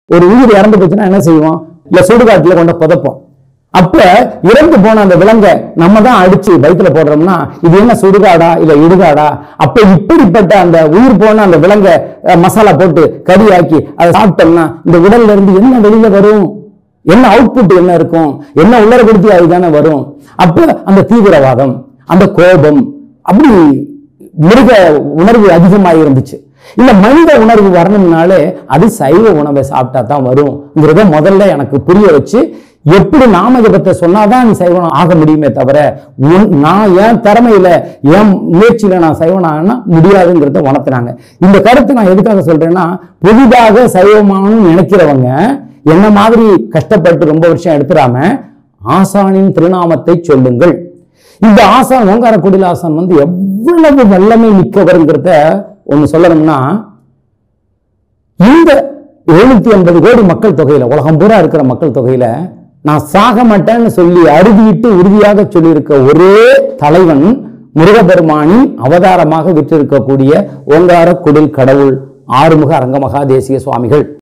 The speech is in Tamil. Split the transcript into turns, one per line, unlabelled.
ஒரு உயிர் இறந்து போச்சுன்னா என்ன செய்வோம் இல்ல சுடுகாட்டுல கொண்டு புதைப்போம் அப்ப இறந்து போன அந்த விலங்கை நம்ம தான் அடிச்சு வயித்துல போடுறோம்னா இது என்ன சுடுகாடா இல்ல இடுகாடா அப்ப இப்படிப்பட்ட அந்த உயிர் போன அந்த விலங்கை அஹ், மசாலா போட்டு கறியாக்கி அதை சாப்பிட்டோம்னா இந்த உடல்ல இருந்து என்ன வெளியில வரும் என்ன அவுட்புட் என்ன இருக்கும் என்ன உள்ளரப்படுத்தி அதுதானே வரும் அப்ப அந்த தீவிரவாதம் அந்த கோபம் அப்படி மிருக உணர்வு அதிகமாக இருந்துச்சு இந்த மனித உணர்வு வரணும்னாலே அது சைவ உணவை சாப்பிட்டா தான் வரும்ங்கிறத முதல்ல எனக்கு புரிய வச்சு எப்படி நாமஜபத்தை சொன்னாதான் நீ சைவனம் ஆக முடியுமே தவிர உன்- நான் என் திறமையில என் முயற்சியில நான் சைவனானா முடியாதுங்கிறத உணர்த்தினாங்க இந்த கருத்தை நான் எதுக்காக சொல்றேன்னா புதிதாக சைவமானு நினைக்கிறவங்க என்ன மாதிரி கஷ்டப்பட்டு ரொம்ப வருஷம் எடுத்துடாம ஆசானின் திருநாமத்தை சொல்லுங்கள் இந்த ஆசான் ஓங்காரக்குடியில் ஆசான் வந்து எவ்வளவு வல்லமை மிக்கவருங்கிறத ஒண்ணு சொல்லணும்னா இந்த எழுநூத்தி எண்பது கோடி மக்கள் தொகையில உலகம் பூரா இருக்கிற மக்கள் தொகையில நான் சாக மாட்டேன்னு சொல்லி அறுதியிட்டு உறுதியாக சொல்லியிருக்க ஒரே தலைவன் முருகபெருமானின் அவதாரமாக விற்றிருக்கக்கூடிய ஓங்கார குடில் கடவுள் ஆறுமுக அரங்கமகா தேசிய சுவாமிகள்